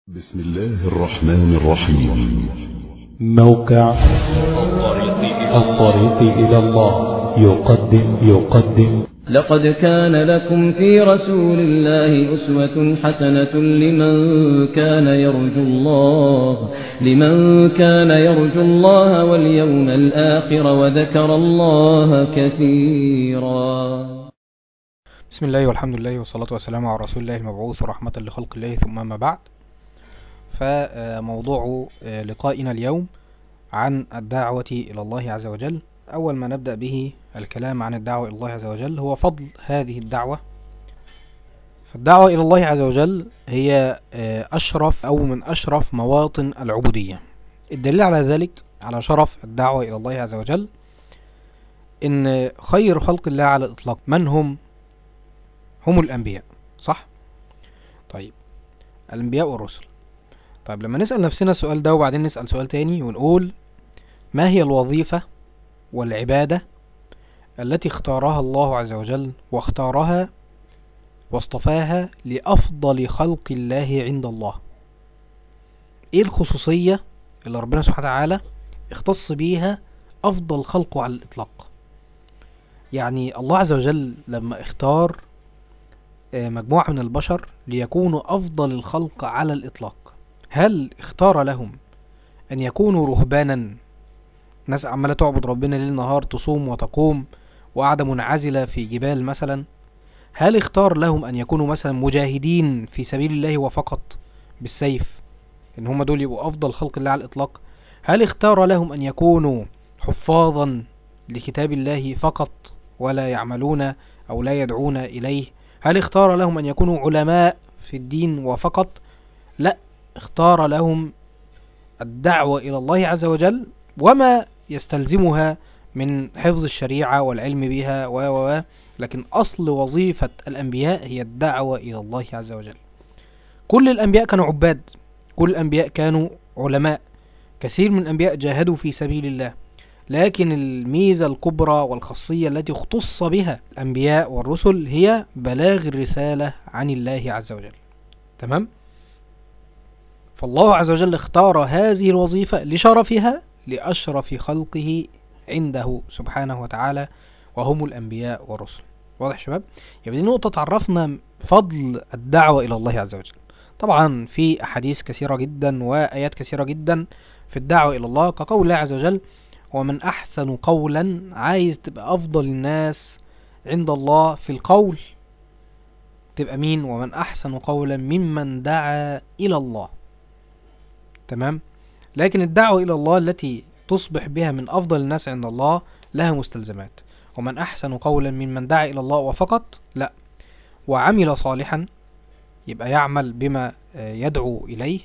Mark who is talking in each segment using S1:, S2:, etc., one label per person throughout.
S1: بسم الله الرحمن الرحيم
S2: موقع الطريق إلى الله يقدم يقدم
S3: لقد كان لكم في رسول الله أسوة حسنة لمن كان يرجو الله لمن كان يرجو الله واليوم الآخر وذكر الله كثيرا
S4: بسم الله والحمد لله والصلاة والسلام على رسول الله المبعوث رحمة لخلق الله ثم ما بعد فموضوع لقائنا اليوم عن الدعوة إلى الله عز وجل أول ما نبدأ به الكلام عن الدعوة إلى الله عز وجل هو فضل هذه الدعوة فالدعوة إلى الله عز وجل هي أشرف أو من أشرف مواطن العبودية الدليل على ذلك على شرف الدعوة إلى الله عز وجل إن خير خلق الله على الإطلاق من هم هم الأنبياء صح طيب الأنبياء والرسل طيب لما نسأل نفسنا السؤال ده وبعدين نسأل سؤال تاني ونقول ما هي الوظيفة والعبادة التي اختارها الله عز وجل واختارها واصطفاها لأفضل خلق الله عند الله ايه الخصوصية اللي ربنا سبحانه وتعالى اختص بيها أفضل خلقه على الإطلاق يعني الله عز وجل لما اختار مجموعة من البشر ليكونوا أفضل الخلق على الإطلاق هل اختار لهم أن يكونوا رهبانا ناس عمالة تعبد ربنا ليل نهار تصوم وتقوم وقاعدة منعزلة في جبال مثلا هل اختار لهم أن يكونوا مثلا مجاهدين في سبيل الله وفقط بالسيف إن هم دول يبقوا أفضل خلق الله على الإطلاق هل اختار لهم أن يكونوا حفاظا لكتاب الله فقط ولا يعملون أو لا يدعون إليه هل اختار لهم أن يكونوا علماء في الدين وفقط لا اختار لهم الدعوة إلى الله عز وجل وما يستلزمها من حفظ الشريعة والعلم بها و و لكن أصل وظيفة الأنبياء هي الدعوة إلى الله عز وجل كل الأنبياء كانوا عباد كل الأنبياء كانوا علماء كثير من الأنبياء جاهدوا في سبيل الله لكن الميزة الكبرى والخاصية التي اختص بها الأنبياء والرسل هي بلاغ الرسالة عن الله عز وجل تمام؟ فالله عز وجل اختار هذه الوظيفة لشرفها لأشرف خلقه عنده سبحانه وتعالى وهم الأنبياء والرسل واضح شباب؟ يبقى دي نقطة تعرفنا فضل الدعوة إلى الله عز وجل طبعا في أحاديث كثيرة جدا وآيات كثيرة جدا في الدعوة إلى الله كقول الله عز وجل ومن أحسن قولا عايز تبقى أفضل الناس عند الله في القول تبقى مين ومن أحسن قولا ممن دعا إلى الله تمام لكن الدعوة إلى الله التي تصبح بها من أفضل الناس عند الله لها مستلزمات ومن أحسن قولا ممن دعا إلى الله وفقط لا وعمل صالحا يبقى يعمل بما يدعو إليه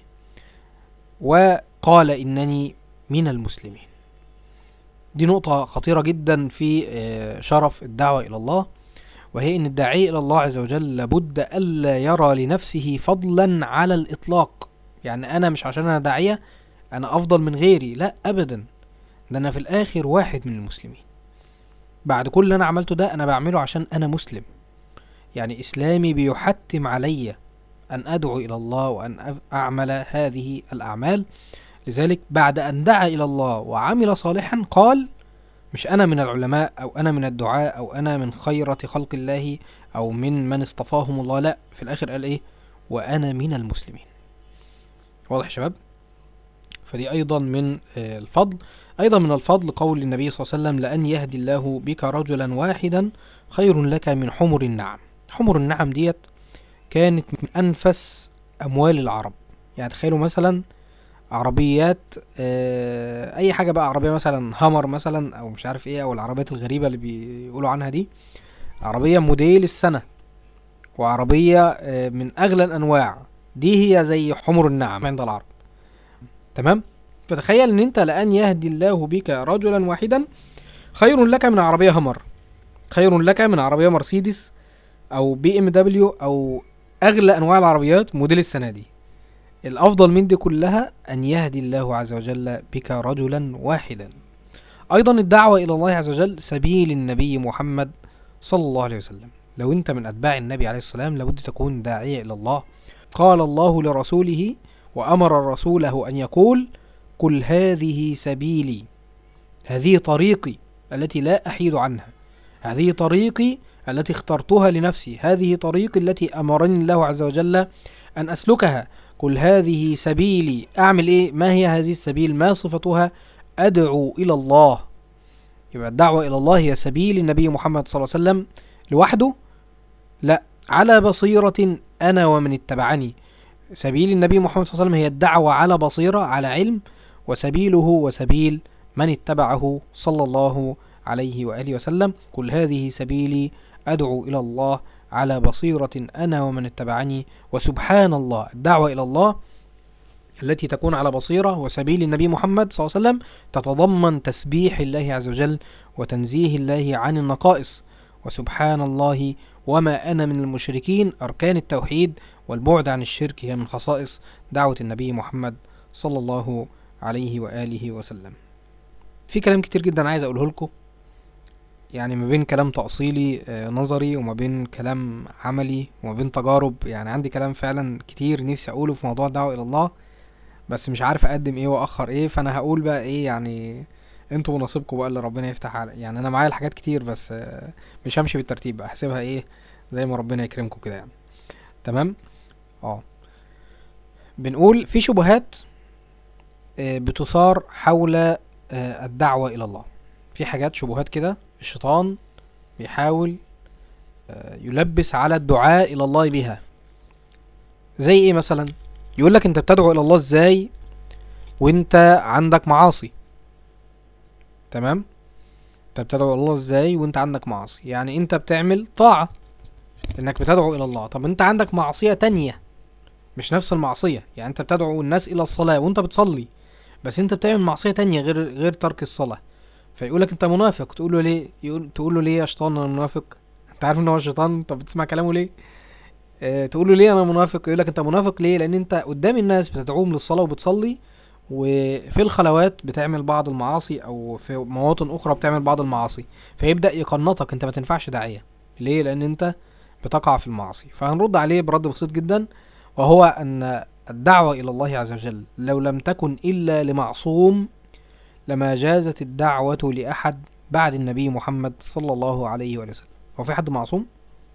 S4: وقال إنني من المسلمين دي نقطة خطيرة جدا في شرف الدعوة إلى الله وهي أن الداعي إلى الله عز وجل لابد ألا يرى لنفسه فضلا على الإطلاق يعني أنا مش عشان أنا داعية أنا أفضل من غيري لا أبدا ده أنا في الآخر واحد من المسلمين بعد كل اللي أنا عملته ده أنا بعمله عشان أنا مسلم يعني إسلامي بيحتم علي أن أدعو إلى الله وأن أعمل هذه الأعمال لذلك بعد أن دعا إلى الله وعمل صالحا قال مش أنا من العلماء أو أنا من الدعاء أو أنا من خيرة خلق الله أو من من اصطفاهم الله لا في الآخر قال إيه وأنا من المسلمين واضح شباب فدي أيضا من الفضل أيضا من الفضل قول النبي صلى الله عليه وسلم لأن يهدي الله بك رجلا واحدا خير لك من حمر النعم حمر النعم ديت كانت من أنفس أموال العرب يعني تخيلوا مثلا عربيات اي حاجة بقى عربية مثلا هامر مثلا او مش عارف ايه او العربيات الغريبة اللي بيقولوا عنها دي عربية موديل السنة وعربية من اغلى الانواع دي هي زي حمر النعم عند العرب تمام فتخيل ان انت لان يهدي الله بك رجلا واحدا خير لك من عربية هامر خير لك من عربية مرسيدس او بي ام دبليو او اغلى انواع العربيات موديل السنة دي الأفضل من دي كلها أن يهدي الله عز وجل بك رجلا واحدا أيضا الدعوة إلى الله عز وجل سبيل النبي محمد صلى الله عليه وسلم لو أنت من أتباع النبي عليه السلام لابد تكون داعية إلى الله قال الله لرسوله وأمر رسوله أن يقول قل هذه سبيلي هذه طريقي التي لا أحيد عنها هذه طريقي التي اخترتها لنفسي هذه طريقي التي أمرني الله عز وجل أن أسلكها قل هذه سبيلي أعمل إيه ما هي هذه السبيل ما صفتها أدعو إلى الله يبقى الدعوة إلى الله هي سبيل النبي محمد صلى الله عليه وسلم لوحده لا على بصيرة أنا ومن اتبعني سبيل النبي محمد صلى الله عليه وسلم هي الدعوة على بصيرة على علم وسبيله وسبيل من اتبعه صلى الله عليه وآله وسلم قل هذه سبيلي أدعو إلى الله على بصيرة أنا ومن اتبعني وسبحان الله الدعوة إلى الله التي تكون على بصيرة وسبيل النبي محمد صلى الله عليه وسلم تتضمن تسبيح الله عز وجل وتنزيه الله عن النقائص وسبحان الله وما أنا من المشركين أركان التوحيد والبعد عن الشرك هي من خصائص دعوة النبي محمد صلى الله عليه وآله وسلم في كلام كتير جدا عايز أقوله لكم يعني ما بين كلام تأصيلي آه، نظري وما بين كلام عملي وما بين تجارب يعني عندي كلام فعلا كتير نفسي أقوله في موضوع الدعوة إلى الله بس مش عارف أقدم إيه وأخر إيه فأنا هقول بقى إيه يعني انتوا ونصيبكم بقى اللي ربنا يفتح على يعني أنا معايا الحاجات كتير بس آه، مش همشي بالترتيب بقى هسيبها إيه زي ما ربنا يكرمكم كده يعني تمام اه بنقول في شبهات آه، بتثار حول آه، الدعوة إلى الله في حاجات شبهات كده الشيطان بيحاول آه، يلبس على الدعاء إلى الله بها زي ايه مثلا يقول لك انت بتدعو إلى الله ازاي وانت عندك معاصي تمام انت بتدعو إلى الله ازاي وانت عندك معاصي يعني انت بتعمل طاعة انك بتدعو إلى الله طب انت عندك معصية تانية مش نفس المعصية يعني انت بتدعو الناس إلى الصلاة وانت بتصلي بس انت بتعمل معصية تانية غير غير ترك الصلاة فيقولك انت منافق تقول له ليه يقول تقول له ليه يا شيطان انا منافق انت عارف ان هو شيطان طب بتسمع كلامه ليه اه تقول له ليه انا منافق يقولك انت منافق ليه لان انت قدام الناس بتدعوهم للصلاة وبتصلي وفي الخلوات بتعمل بعض المعاصي او في مواطن اخرى بتعمل بعض المعاصي فيبدأ يقنطك انت ما تنفعش داعية ليه لان انت بتقع في المعاصي فهنرد عليه برد بسيط جدا وهو ان الدعوة الى الله عز وجل لو لم تكن الا لمعصوم لما جازت الدعوة لأحد بعد النبي محمد صلى الله عليه وسلم هو في حد معصوم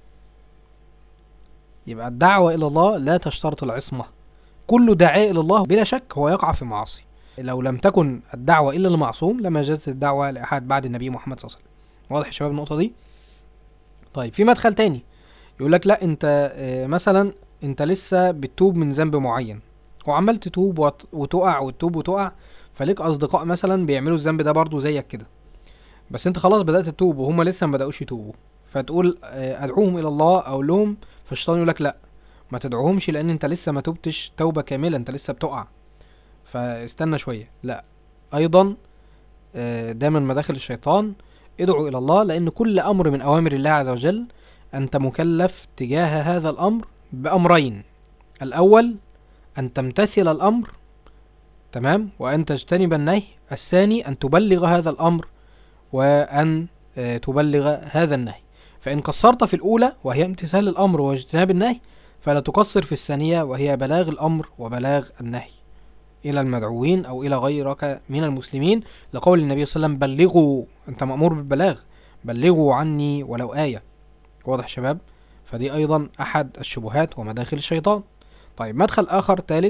S4: يبقى الدعوة إلى الله لا تشترط العصمة كل داعي إلى الله بلا شك هو يقع في معاصي لو لم تكن الدعوة إلا لمعصوم لما جازت الدعوة لأحد بعد النبي محمد صلى الله عليه وسلم واضح يا شباب النقطة دي طيب في مدخل تاني يقول لك لا انت اه مثلا انت لسه بتتوب من ذنب معين وعمال تتوب وت- وتقع وتتوب وتقع فليك اصدقاء مثلا بيعملوا الذنب ده برضو زيك كده بس انت خلاص بدأت تتوب وهم لسه ما بدأوش يتوبوا فتقول اه، ادعوهم الى الله او لهم فالشيطان يقول لك لا ما تدعوهمش لان انت لسه ما توبتش توبة كاملة انت لسه بتقع فاستنى شوية لا ايضا اه، ده من مداخل الشيطان ادعو الى الله لان كل امر من اوامر الله عز وجل انت مكلف تجاه هذا الامر بامرين الاول ان تمتثل الامر تمام وأن تجتنب النهي الثاني أن تبلغ هذا الأمر وأن آه، تبلغ هذا النهي فإن قصرت في الأولى وهي امتثال الأمر واجتناب النهي فلا تقصر في الثانية وهي بلاغ الأمر وبلاغ النهي إلى المدعوين أو إلى غيرك من المسلمين لقول النبي صلى الله عليه وسلم بلغوا أنت مأمور بالبلاغ بلغوا عني ولو آية واضح شباب فدي أيضا أحد الشبهات ومداخل الشيطان طيب مدخل آخر ثالث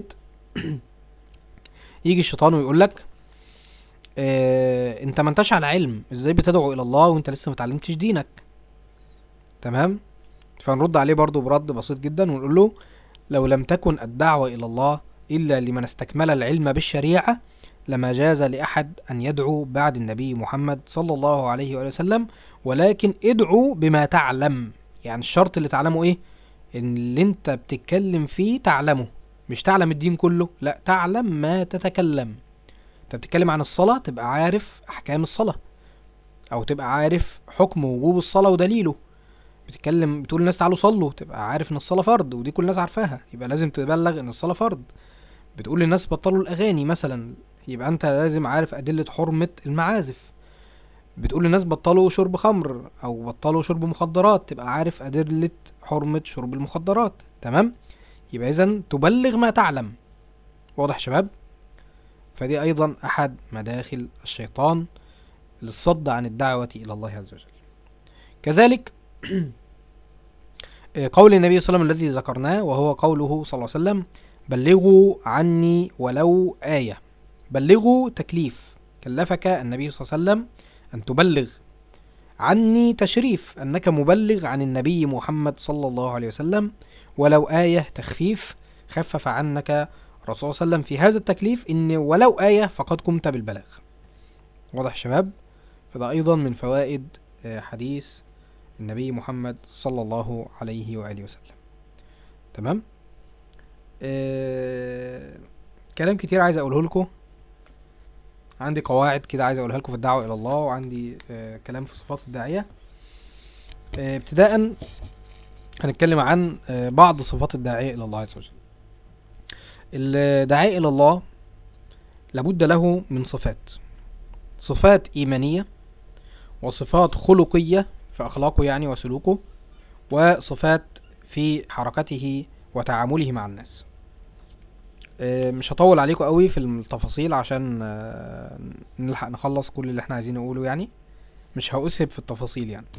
S4: يجي الشيطان ويقول لك اه انت ما انتش على علم ازاي بتدعو الى الله وانت لسه ما اتعلمتش دينك تمام فنرد عليه برضو برد بسيط جدا ونقول له لو لم تكن الدعوة الى الله الا لمن استكمل العلم بالشريعة لما جاز لأحد أن يدعو بعد النبي محمد صلى الله عليه وآله وسلم ولكن ادعو بما تعلم يعني الشرط اللي تعلمه ايه ان اللي انت بتتكلم فيه تعلمه مش تعلم الدين كله لا تعلم ما تتكلم انت بتتكلم عن الصلاة تبقى عارف احكام الصلاة او تبقى عارف حكم وجوب الصلاة ودليله بتتكلم بتقول الناس تعالوا صلوا تبقى عارف ان الصلاة فرض ودي كل الناس عارفاها يبقى لازم تبلغ ان الصلاة فرض بتقول للناس بطلوا الاغاني مثلا يبقى انت لازم عارف ادلة حرمة المعازف بتقول للناس بطلوا شرب خمر او بطلوا شرب مخدرات تبقى عارف ادلة حرمة شرب المخدرات تمام يبقى اذا تبلغ ما تعلم واضح يا شباب فدي أيضا أحد مداخل الشيطان للصد عن الدعوة إلى الله عز وجل كذلك قول النبي صلى الله عليه وسلم الذي ذكرناه وهو قوله صلى الله عليه وسلم بلغوا عني ولو آية بلغوا تكليف كلفك النبي صلى الله عليه وسلم أن تبلغ عني تشريف أنك مبلغ عن النبي محمد صلى الله عليه وسلم ولو آية تخفيف خفف عنك الرسول صلى الله عليه وسلم في هذا التكليف إن ولو آية فقد قمت بالبلاغ واضح شباب فده أيضا من فوائد حديث النبي محمد صلى الله عليه وآله وسلم تمام آه كلام كتير عايز أقوله لكم عندي قواعد كده عايز أقولها لكم في الدعوة إلى الله وعندي آه كلام في صفات الداعية آه ابتداء هنتكلم عن آه بعض صفات الداعية إلى الله عز وجل الداعية إلى الله لابد له من صفات صفات إيمانية وصفات خلقية في أخلاقه يعني وسلوكه وصفات في حركته وتعامله مع الناس مش هطول عليكم قوي في التفاصيل عشان نلحق نخلص كل اللي احنا عايزين نقوله يعني مش هأسهب في التفاصيل يعني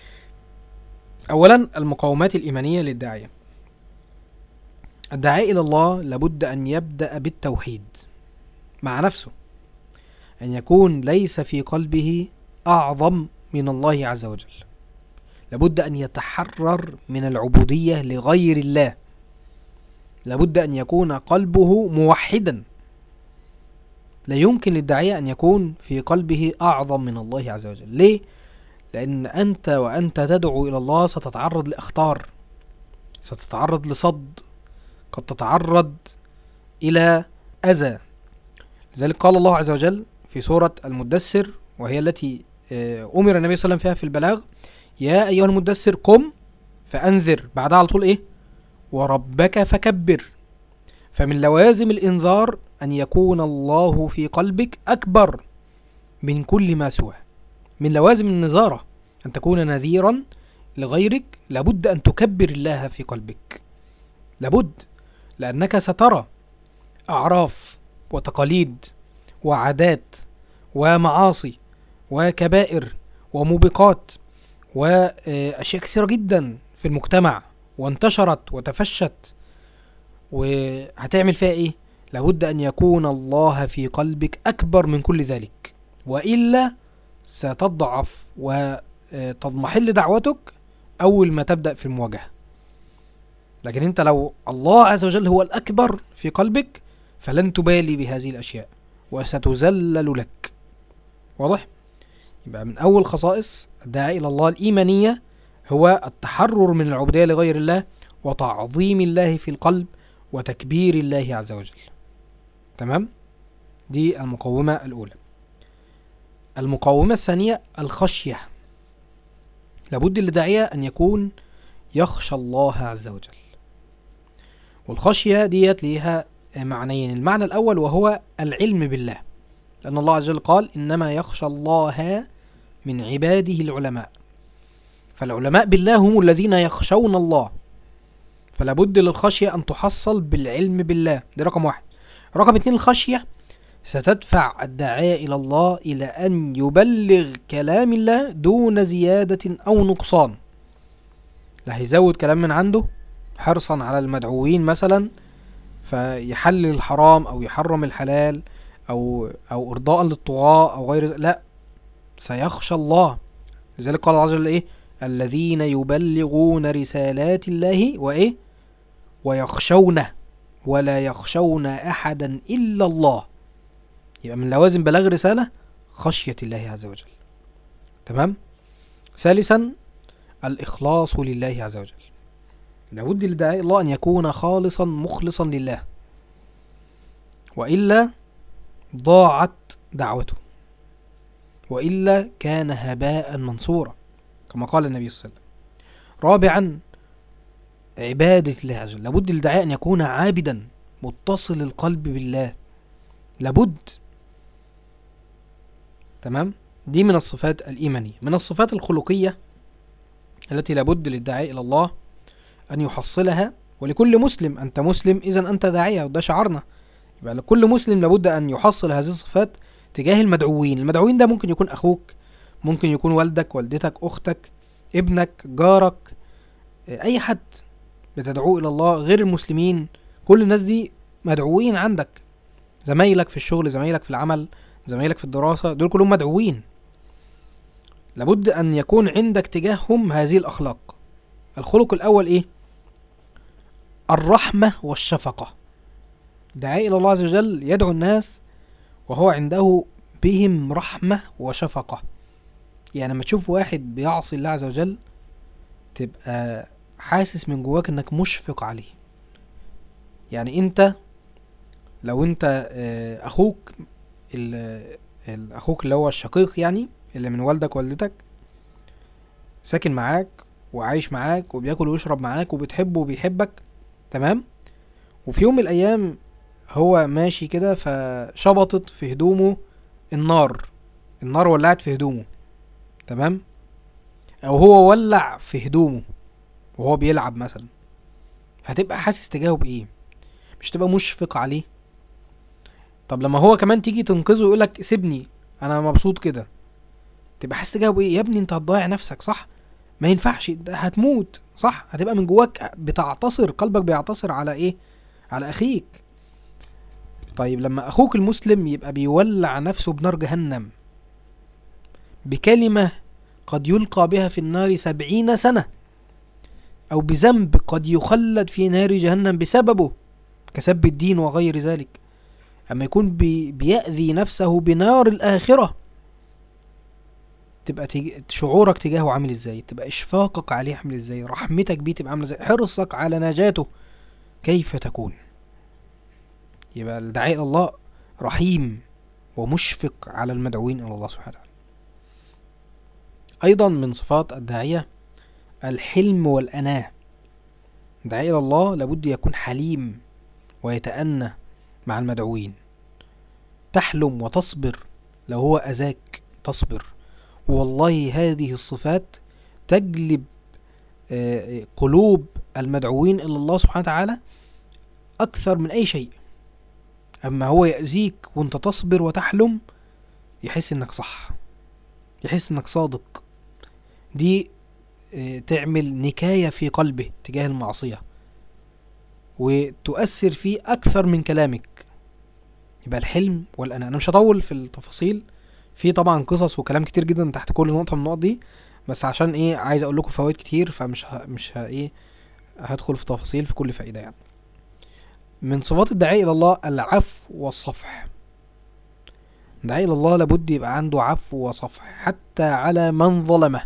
S4: اولا المقاومات الايمانية للداعية الداعية الى الله لابد ان يبدأ بالتوحيد مع نفسه ان يكون ليس في قلبه اعظم من الله عز وجل لابد أن يتحرر من العبودية لغير الله لابد أن يكون قلبه موحدا لا يمكن للداعية أن يكون في قلبه أعظم من الله عز وجل ليه؟ لأن أنت وأنت تدعو إلى الله ستتعرض لأخطار ستتعرض لصد قد تتعرض إلى أذى لذلك قال الله عز وجل في سورة المدثر وهي التي أمر النبي صلى الله عليه وسلم فيها في البلاغ يا أيها المدثر قم فأنذر بعدها على طول إيه وربك فكبر فمن لوازم الإنذار أن يكون الله في قلبك أكبر من كل ما سواه من لوازم النذارة أن تكون نذيرا لغيرك لابد أن تكبر الله في قلبك لابد لأنك سترى أعراف وتقاليد وعادات ومعاصي وكبائر وموبقات وأشياء كثيرة جدا في المجتمع وانتشرت وتفشت وهتعمل فيها ايه لابد ان يكون الله في قلبك اكبر من كل ذلك وإلا ستضعف وتضمحل دعوتك اول ما تبدأ في المواجهة لكن انت لو الله عز وجل هو الاكبر في قلبك فلن تبالي بهذه الاشياء وستذلل لك واضح يبقى من اول خصائص الداعي الى الله الايمانية هو التحرر من العبودية لغير الله وتعظيم الله في القلب وتكبير الله عز وجل تمام دي المقومة الأولى المقومة الثانية الخشية لابد للداعية أن يكون يخشى الله عز وجل والخشية ديت ليها معنيين المعنى الأول وهو العلم بالله لأن الله عز وجل قال إنما يخشى الله من عباده العلماء فالعلماء بالله هم الذين يخشون الله فلا بد للخشية أن تحصل بالعلم بالله دي رقم واحد رقم اتنين الخشية ستدفع الداعية إلى الله إلى أن يبلغ كلام الله دون زيادة أو نقصان لا هيزود كلام من عنده حرصا على المدعوين مثلا فيحلل الحرام أو يحرم الحلال أو, أو إرضاء للطغاة أو غير لا سيخشى الله لذلك قال الله عز وجل إيه الذين يبلغون رسالات الله وإيه ويخشونه ولا يخشون أحدا إلا الله يبقى من لوازم بلاغ رسالة خشية الله عز وجل تمام ثالثا الإخلاص لله عز وجل لابد لدعاء الله أن يكون خالصا مخلصا لله وإلا ضاعت دعوته وإلا كان هباء منصورا كما قال النبي صلى الله عليه وسلم رابعا عبادة الله عز وجل لابد للداعية أن يكون عابدا متصل القلب بالله لابد تمام دي من الصفات الإيمانية من الصفات الخلقية التي لابد للداعية إلى الله أن يحصلها ولكل مسلم أنت مسلم إذا أنت داعية وده شعرنا يبقى كل مسلم لابد أن يحصل هذه الصفات تجاه المدعوين المدعوين ده ممكن يكون أخوك ممكن يكون والدك والدتك أختك ابنك جارك أي حد بتدعوه إلى الله غير المسلمين كل الناس دي مدعوين عندك زمايلك في الشغل زمايلك في العمل زمايلك في الدراسة دول كلهم مدعوين لابد أن يكون عندك تجاههم هذه الأخلاق الخلق الأول إيه الرحمة والشفقة دعاء إلى الله عز وجل يدعو الناس وهو عنده بهم رحمة وشفقة يعني لما تشوف واحد بيعصي الله عز وجل تبقى حاسس من جواك انك مشفق عليه يعني انت لو انت اخوك اخوك اللي هو الشقيق يعني اللي من والدك والدتك ساكن معاك وعايش معاك وبياكل ويشرب معاك وبتحبه وبيحبك تمام وفي يوم من الايام هو ماشي كده فشبطت في هدومه النار النار ولعت في هدومه تمام او هو ولع في هدومه وهو بيلعب مثلا هتبقى حاسس تجاهه بايه مش تبقى مشفق عليه طب لما هو كمان تيجي تنقذه يقولك سيبني انا مبسوط كده تبقى حاسس تجاهه بايه يا ابني انت هتضيع نفسك صح ما ينفعش هتموت صح هتبقى من جواك بتعتصر قلبك بيعتصر على ايه على اخيك طيب لما اخوك المسلم يبقى بيولع نفسه بنار جهنم بكلمة قد يلقى بها في النار سبعين سنة او بذنب قد يخلد في نار جهنم بسببه كسب الدين وغير ذلك اما يكون بي بيأذي نفسه بنار الاخرة تبقى تج... شعورك تجاهه عامل ازاي تبقى اشفاقك عليه عامل ازاي رحمتك بيه تبقى عامل ازاي حرصك على نجاته كيف تكون يبقى الداعي الى الله رحيم ومشفق على المدعوين الى الله سبحانه وتعالى ايضا من صفات الداعية الحلم والأناة داعي الى الله لابد يكون حليم ويتأنى مع المدعوين تحلم وتصبر لو هو أذاك تصبر والله هذه الصفات تجلب قلوب المدعوين إلى الله سبحانه وتعالى أكثر من أي شيء أما هو يأذيك وانت تصبر وتحلم يحس انك صح يحس انك صادق دي تعمل نكاية في قلبه تجاه المعصية وتؤثر فيه أكثر من كلامك يبقى الحلم والأنا أنا مش هطول في التفاصيل في طبعا قصص وكلام كتير جدا تحت كل نقطة من النقط دي بس عشان ايه عايز اقول لكم فوائد كتير فمش ه... مش ه... ايه هدخل في تفاصيل في كل فائدة يعني من صفات الداعي الى الله العفو والصفح الداعي الى الله لابد يبقى عنده عفو وصفح حتى على من ظلمه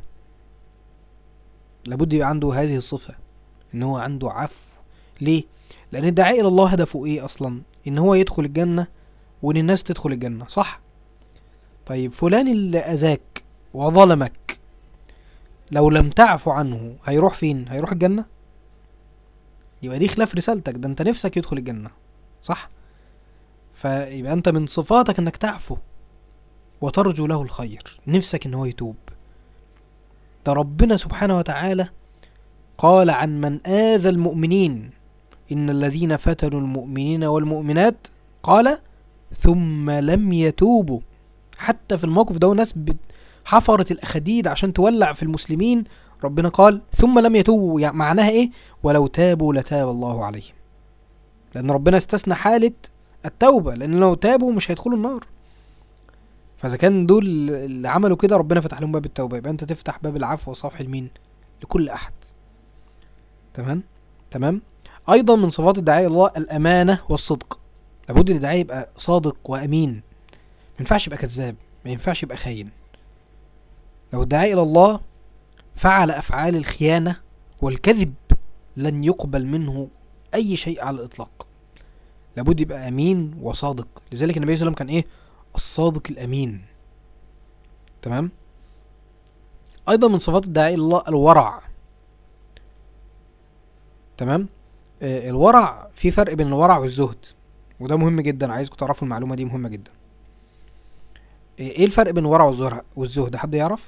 S4: لابد يبقى عنده هذه الصفة ان هو عنده عفو ليه لان الداعي الى الله هدفه ايه اصلا ان هو يدخل الجنة وان الناس تدخل الجنة صح طيب فلان اللي اذاك وظلمك لو لم تعفو عنه هيروح فين هيروح الجنة يبقى دي خلاف رسالتك ده انت نفسك يدخل الجنة صح فيبقى انت من صفاتك انك تعفو وترجو له الخير نفسك ان هو يتوب ده ربنا سبحانه وتعالى قال عن من آذى المؤمنين إن الذين فتنوا المؤمنين والمؤمنات قال ثم لم يتوبوا حتى في الموقف ده ناس حفرت الأخديد عشان تولع في المسلمين ربنا قال ثم لم يتوبوا يعني معناها ايه ولو تابوا لتاب الله عليهم لأن ربنا استثنى حالة التوبة لأن لو تابوا مش هيدخلوا النار فإذا كان دول اللي عملوا كده ربنا فتح لهم باب التوبة يبقى أنت تفتح باب العفو والصفح لمين لكل أحد تمام تمام أيضا من صفات الداعية الله الأمانة والصدق لابد ان الداعية يبقى صادق وأمين ما ينفعش يبقى كذاب ما ينفعش يبقى خاين لو الداعي إلى الله فعل أفعال الخيانة والكذب لن يقبل منه أي شيء على الإطلاق لابد يبقى أمين وصادق لذلك النبي صلى الله عليه وسلم كان إيه الصادق الأمين تمام أيضا من صفات الداعي إلى الله الورع تمام آه الورع في فرق بين الورع والزهد وده مهم جدا عايزكم تعرفوا المعلومة دي مهمة جدا ايه الفرق بين الورع والزهد حد يعرف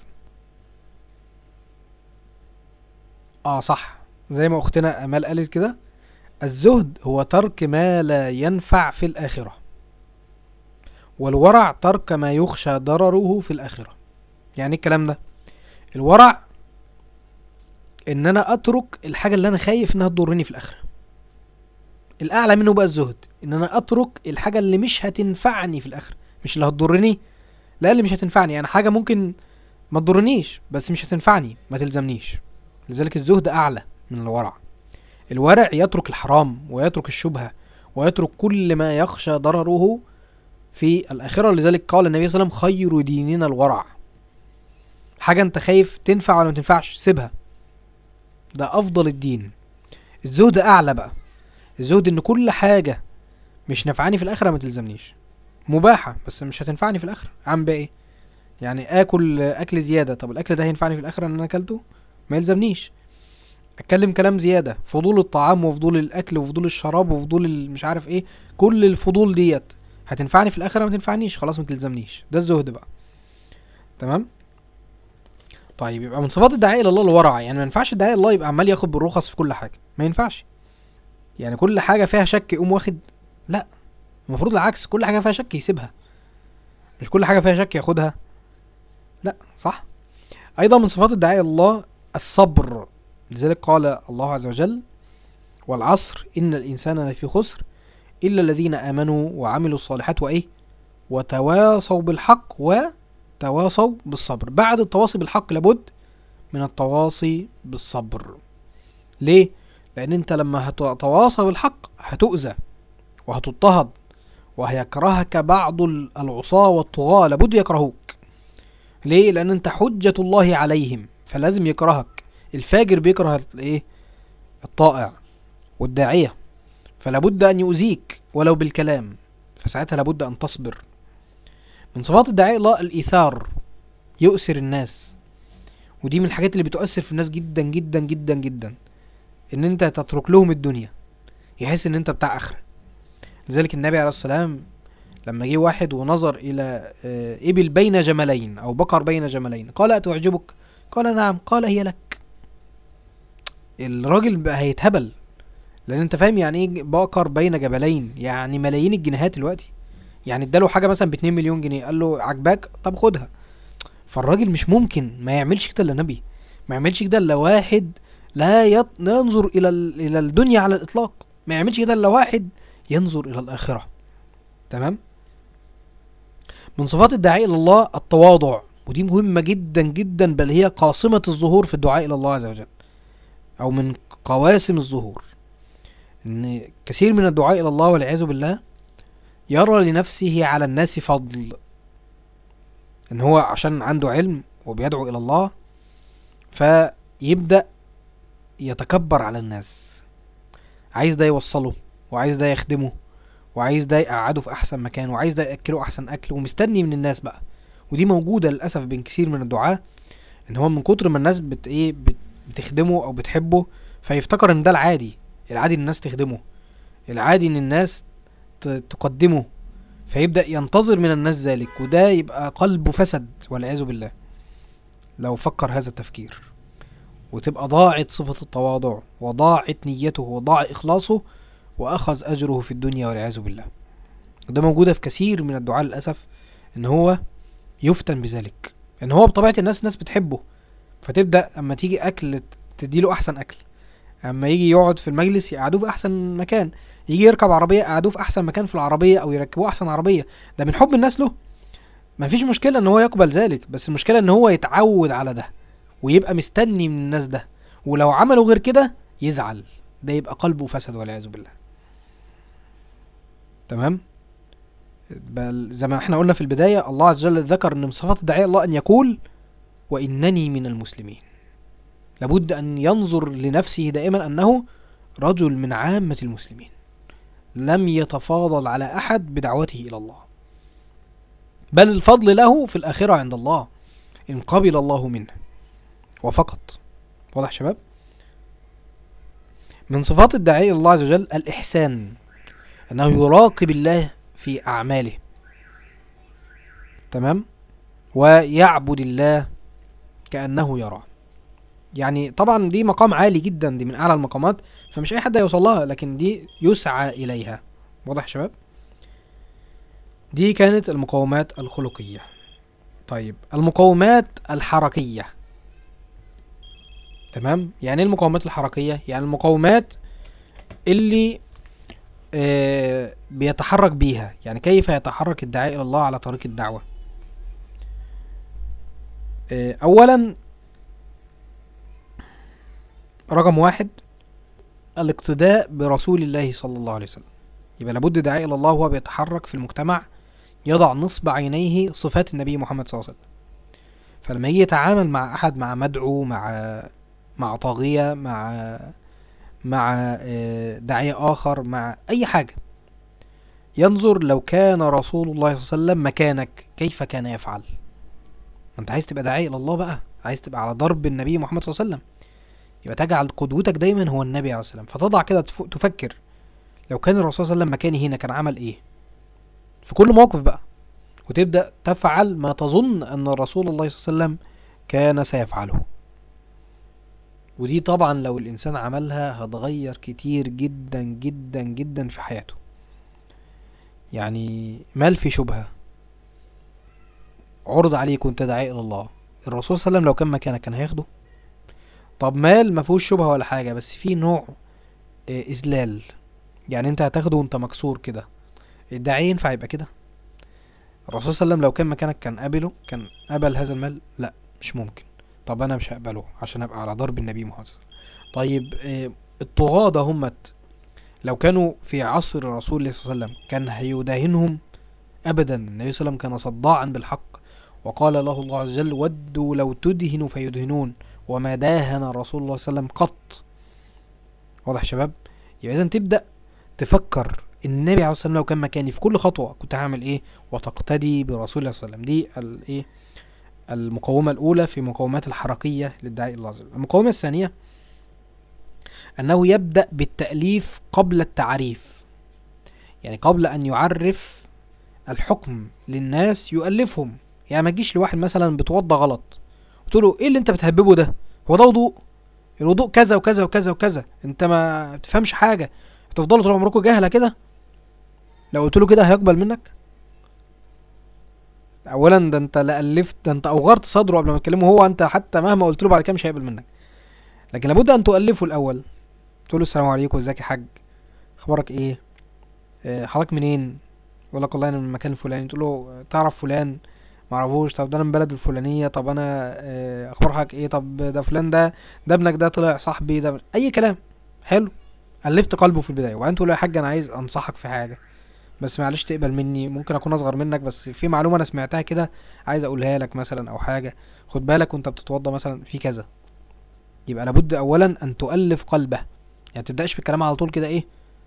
S4: اه صح زي ما اختنا امال قالت كده الزهد هو ترك ما لا ينفع في الآخرة والورع ترك ما يخشى ضرره في الآخرة يعني إيه الكلام ده الورع ان انا اترك الحاجة اللي انا خايف انها تضرني في الاخرة الاعلى منه بقى الزهد ان انا اترك الحاجة اللي مش هتنفعني في الاخرة مش اللي هتضرني لا اللي مش هتنفعني يعني حاجة ممكن ما تضرنيش بس مش هتنفعني ما تلزمنيش لذلك الزهد اعلى من الورع الورع يترك الحرام ويترك الشبهة ويترك كل ما يخشى ضرره في الآخرة لذلك قال النبي صلى الله عليه وسلم خير ديننا الورع حاجة انت خايف تنفع ولا ما تنفعش سيبها ده أفضل الدين الزهد أعلى بقى الزهد إن كل حاجة مش نفعاني في الآخرة ما تلزمنيش مباحة بس مش هتنفعني في الآخرة عم بقى إيه يعني آكل أكل زيادة طب الأكل ده هينفعني في الآخرة إن أنا أكلته ما يلزمنيش اتكلم كلام زيادة فضول الطعام وفضول الاكل وفضول الشراب وفضول مش عارف ايه كل الفضول ديت هتنفعني في الاخرة ما تنفعنيش خلاص ما تلزمنيش ده الزهد بقى تمام طيب يبقى من صفات الداعية الى الله الورع يعني ما ينفعش الداعية الله يبقى عمال ياخد بالرخص في كل حاجة ما ينفعش يعني كل حاجة فيها شك يقوم واخد لا المفروض العكس كل حاجة فيها شك يسيبها مش كل حاجة فيها شك ياخدها لا صح ايضا من صفات الداعية الله الصبر لذلك قال الله عز وجل والعصر إن الإنسان لفي خسر إلا الذين آمنوا وعملوا الصالحات وإيه وتواصوا بالحق وتواصوا بالصبر بعد التواصي بالحق لابد من التواصي بالصبر ليه؟ لأن أنت لما هتتواصى بالحق هتؤذى وهتضطهد وهيكرهك بعض العصاة والطغاة لابد يكرهوك ليه؟ لأن أنت حجة الله عليهم فلازم يكرهك الفاجر بيكره الايه الطائع والداعية فلابد ان يؤذيك ولو بالكلام فساعتها لابد ان تصبر من صفات الداعية الله الايثار يؤثر الناس ودي من الحاجات اللي بتؤثر في الناس جدا جدا جدا جدا ان انت تترك لهم الدنيا يحس ان انت بتاع اخرة لذلك النبي عليه السلام لما جه واحد ونظر الى ابل بين جملين او بقر بين جملين قال اتعجبك قال نعم قال هي لك الراجل بقى هيتهبل لان انت فاهم يعني ايه بقر بين جبلين يعني ملايين الجنيهات دلوقتي يعني اداله حاجه مثلا ب 2 مليون جنيه قال له عجباك طب خدها فالراجل مش ممكن ما يعملش كده الا نبي ما يعملش كده الا واحد لا يط... ينظر الى ال... الى الدنيا على الاطلاق ما يعملش كده الا واحد ينظر الى الاخره تمام من صفات الداعية الى الله التواضع ودي مهمة جدا جدا بل هي قاصمة الظهور في الدعاء الى الله عز وجل او من قواسم الظهور ان كثير من الدعاء الى الله والعياذ بالله يرى لنفسه على الناس فضل ان هو عشان عنده علم وبيدعو الى الله فيبدأ يتكبر على الناس عايز ده يوصله وعايز ده يخدمه وعايز ده يقعده في احسن مكان وعايز ده ياكله احسن اكل ومستني من الناس بقى ودي موجودة للأسف بين كثير من الدعاة ان هو من كتر ما الناس بت ايه بت بتخدمه او بتحبه فيفتكر ان ده العادي العادي ان الناس تخدمه العادي ان الناس تقدمه فيبدأ ينتظر من الناس ذلك وده يبقى قلبه فسد والعياذ بالله لو فكر هذا التفكير وتبقى ضاعت صفة التواضع وضاعت نيته وضاع إخلاصه وأخذ أجره في الدنيا والعياذ بالله وده موجودة في كثير من الدعاء للأسف ان هو يفتن بذلك ان هو بطبيعة الناس ناس بتحبه فتبدأ اما تيجي اكل تديله احسن اكل اما يجي يقعد في المجلس يقعدوه في احسن مكان يجي يركب عربية يقعدوه في احسن مكان في العربية او يركبوه احسن عربية ده من حب الناس له مفيش مشكلة ان هو يقبل ذلك بس المشكلة ان هو يتعود على ده ويبقى مستني من الناس ده ولو عملوا غير كده يزعل ده يبقى قلبه فسد والعياذ بالله تمام بل زي ما احنا قلنا في البداية الله عز وجل ذكر ان من صفات الداعية الله ان يقول وانني من المسلمين لابد ان ينظر لنفسه دائما انه رجل من عامة المسلمين لم يتفاضل على احد بدعوته الى الله بل الفضل له في الاخرة عند الله ان قبل الله منه وفقط واضح شباب من صفات الداعية الله عز وجل الإحسان أنه يراقب الله في أعماله تمام ويعبد الله كأنه يرى يعني طبعا دي مقام عالي جدا دي من اعلى المقامات فمش اي حد هيوصل لها لكن دي يسعى اليها واضح يا شباب دي كانت المقومات الخلقية طيب المقومات الحركية تمام يعني ايه المقومات الحركية يعني المقومات اللي آه بيتحرك بيها يعني كيف يتحرك الداعي الى الله على طريق الدعوة آه اولا رقم واحد الاقتداء برسول الله صلى الله عليه وسلم يبقى لابد داعي الى الله وهو بيتحرك في المجتمع يضع نصب عينيه صفات النبي محمد صلى الله عليه وسلم فلما يجي يتعامل مع احد مع مدعو مع مع طاغية مع مع داعية اخر مع اي حاجة ينظر لو كان رسول الله صلى الله عليه وسلم مكانك كيف كان يفعل انت عايز تبقى داعية الى الله بقى عايز تبقى على ضرب النبي محمد صلى الله عليه وسلم يبقى تجعل قدوتك دايما هو النبي عليه السلام فتضع كده تفكر لو كان الرسول صلى الله عليه وسلم مكاني هنا كان عمل ايه في كل موقف بقى وتبدأ تفعل ما تظن أن الرسول الله صلى الله عليه وسلم كان سيفعله ودي طبعا لو الإنسان عملها هتغير كتير جدا جدا جدا في حياته يعني مال في شبهة عرض عليه كنت داعي إلى الله الرسول صلى الله عليه وسلم لو كان مكانك كان هياخده طب مال ما فيهوش شبهة ولا حاجة بس في نوع إذلال يعني انت هتاخده وانت مكسور كده الداعي ينفع يبقى كده الرسول صلى الله عليه وسلم لو كان مكانك كان قابله كان قبل هذا المال لا مش ممكن طب انا مش هقبله عشان ابقى على ضرب النبي محمد طيب اه الطغاة ده همت لو كانوا في عصر الرسول صلى الله عليه وسلم كان هيداهنهم ابدا النبي صلى الله عليه وسلم كان صداعا بالحق وقال له الله عز وجل ودوا لو تدهنوا فيدهنون وما داهن رسول الله صلى الله عليه وسلم قط واضح شباب يبقى اذا تبدأ تفكر النبي عليه الصلاة والسلام لو كان مكاني في كل خطوة كنت هعمل ايه وتقتدي برسول الله صلى الله عليه وسلم دي الايه المقومة الاولى في مقومات الحركية للداعي الله عز وجل المقومة الثانية انه يبدأ بالتأليف قبل التعريف يعني قبل ان يعرف الحكم للناس يؤلفهم يعني ما تجيش لواحد مثلا بتوضى غلط قلت له ايه اللي انت بتهببه ده هو ده وضوء الوضوء كذا وكذا وكذا وكذا انت ما تفهمش حاجة هتفضلوا طول عمركم جاهلة كده لو قلت له كده هيقبل منك اولا ده انت لا الفت ده انت اوغرت صدره قبل ما تكلمه هو انت حتى مهما قلت له بعد كده مش هيقبل منك لكن لابد ان تؤلفه الاول تقول له السلام عليكم ازيك يا حاج اخبارك ايه اه حضرتك منين يقول لك والله انا من المكان الفلاني تقول له تعرف فلان ما اعرفوش طب ده انا من بلد الفلانيه طب انا اه اخبار حضرتك ايه طب ده فلان ده ده ابنك ده طلع صاحبي ده اي كلام حلو ألفت قلبه في البداية وبعدين تقول له يا حاج أنا عايز أنصحك في حاجة بس معلش تقبل مني ممكن أكون أصغر منك بس في معلومة أنا سمعتها كده عايز أقولها لك مثلا أو حاجة خد بالك وأنت بتتوضى مثلا في كذا يبقى لابد أولا أن تؤلف قلبه يعني تبدأش في الكلام على طول كده إيه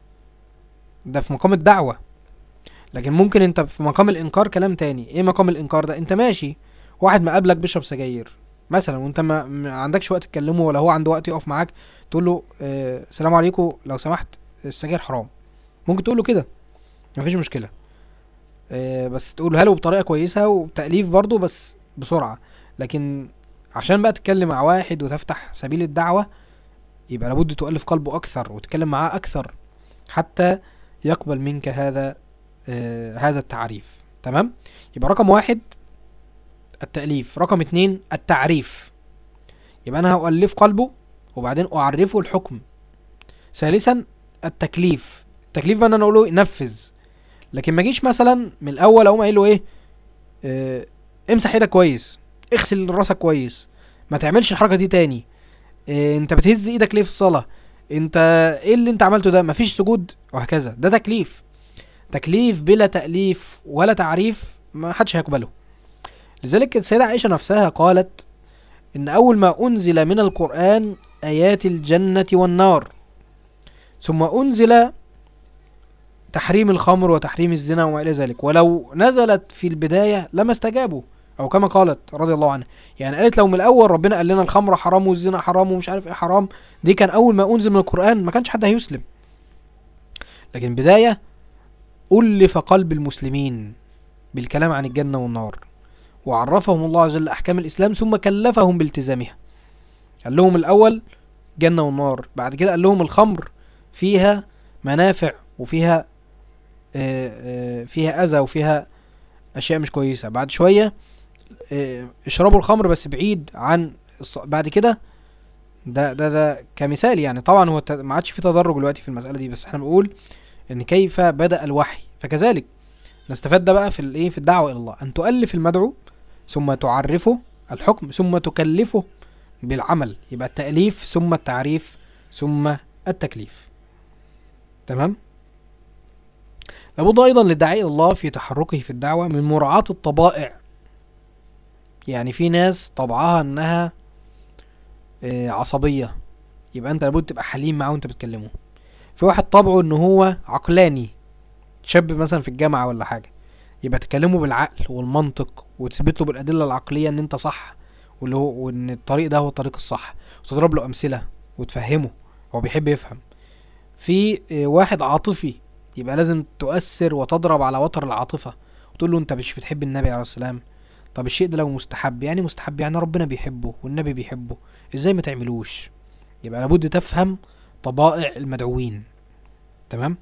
S4: ده في مقام الدعوة لكن ممكن أنت في مقام الإنكار كلام تاني إيه مقام الإنكار ده أنت ماشي واحد مقابلك بيشرب سجاير مثلا وانت ما, ما عندكش وقت تكلمه ولا هو عنده وقت يقف معاك تقول له آه السلام عليكم لو سمحت السجاير حرام ممكن تقول له كده مفيش مشكلة آه بس تقولها له بطريقة كويسة وبتأليف برضه بس بسرعة لكن عشان بقى تتكلم مع واحد وتفتح سبيل الدعوة يبقى لابد تؤلف قلبه أكثر وتتكلم معاه أكثر حتى يقبل منك هذا آه هذا التعريف تمام يبقى رقم واحد التأليف رقم اتنين التعريف يبقى أنا هألف قلبه وبعدين أعرفه الحكم ثالثا التكليف التكليف بقى أنا أقوله نفذ لكن ما جيش مثلا من الأول أقوم قايل له إيه اه امسح ايدك كويس اغسل راسك كويس ما تعملش الحركة دي تاني اه انت بتهز ايدك ليه في الصلاة انت ايه اللي انت عملته ده مفيش سجود وهكذا ده تكليف تكليف بلا تأليف ولا تعريف ما حدش هيقبله لذلك السيدة عائشة نفسها قالت ان اول ما انزل من القرآن ايات الجنة والنار ثم انزل تحريم الخمر وتحريم الزنا وما الى ذلك ولو نزلت في البداية لما استجابوا او كما قالت رضي الله عنها يعني قالت لو من الاول ربنا قال لنا الخمر حرام والزنا حرام ومش عارف ايه حرام دي كان اول ما انزل من القرآن ما كانش حد هيسلم لكن بداية ألف قلب المسلمين بالكلام عن الجنة والنار وعرفهم الله عز وجل أحكام الإسلام ثم كلفهم بالتزامها قال لهم الاول جنة والنار بعد كده قال لهم الخمر فيها منافع وفيها آه، آه، فيها اذى وفيها اشياء مش كويسة بعد شوية آه، اشربوا الخمر بس بعيد عن الص- بعد كده ده ده ده كمثال يعني طبعا هو الت- ما عادش في تدرج دلوقتي في المسألة دي بس احنا بنقول ان كيف بدأ الوحي فكذلك نستفاد ده بقى في الايه في الدعوة الى الله ان تؤلف المدعو ثم تعرفه الحكم ثم تكلفه بالعمل يبقى التأليف ثم التعريف ثم التكليف تمام لابد ايضا للداعي الى الله في تحركه في الدعوة من مراعاة الطبائع يعني في ناس طبعها انها آه، عصبية يبقى انت لابد تبقى حليم معاه وانت بتكلمه في واحد طبعه ان هو عقلاني شاب مثلا في الجامعة ولا حاجة يبقى تكلمه بالعقل والمنطق وتثبت له بالأدلة العقلية ان انت صح واللي هو وان الطريق ده هو الطريق الصح وتضرب له أمثلة وتفهمه هو بيحب يفهم في آه، واحد عاطفي يبقى لازم تؤثر وتضرب على وتر العاطفة وتقول له انت مش بتحب النبي عليه السلام طب الشيء ده لو مستحب يعني مستحب يعني ربنا بيحبه والنبي بيحبه ازاي ما تعملوش يبقى لابد تفهم طبائع المدعوين تمام